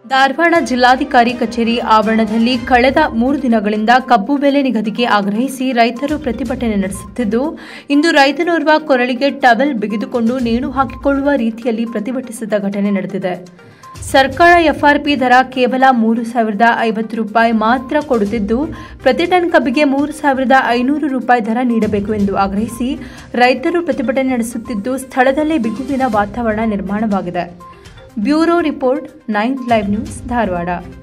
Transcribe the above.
ಧಾರವಾಡ ಜಿಲ್ಲಾಧಿಕಾರಿ ಕಚೇರಿ ಆವರಣದಲ್ಲಿ ಕಳೆದ ಮೂರು ದಿನಗಳಿಂದ ಕಬ್ಬು ಬೆಲೆ ನಿಗದಿಗೆ ಆಗ್ರಹಿಸಿ ರೈತರು ಪ್ರತಿಭಟನೆ ನಡೆಸುತ್ತಿದ್ದು ಇಂದು ರೈತನೋರ್ವ ಕೊರಳಿಗೆ ಟವೆಲ್ ಬಿಗಿದುಕೊಂಡು ನೇಣು ಹಾಕಿಕೊಳ್ಳುವ ರೀತಿಯಲ್ಲಿ ಪ್ರತಿಭಟಿಸಿದ ಘಟನೆ ನಡೆದಿದೆ ಸರ್ಕಾರ ಎಫ್ಆರ್ಪಿ ದರ ಕೇವಲ ಮೂರು ಸಾವಿರದ ಐವತ್ತು ರೂಪಾಯಿ ಮಾತ್ರ ಕೊಡುತ್ತಿದ್ದು ಪ್ರತಿ ಟನ್ ಕಬ್ಬಿಗೆ ಮೂರು ಸಾವಿರದ ಐನೂರು ರೂಪಾಯಿ ದರ ನೀಡಬೇಕು ಎಂದು ಆಗ್ರಹಿಸಿ ರೈತರು ಪ್ರತಿಭಟನೆ ನಡೆಸುತ್ತಿದ್ದು ಸ್ಥಳದಲ್ಲೇ ಬಿಗುವಿನ ವಾತಾವರಣ ನಿರ್ಮಾಣವಾಗಿದೆ bureau report nine live news Dharwad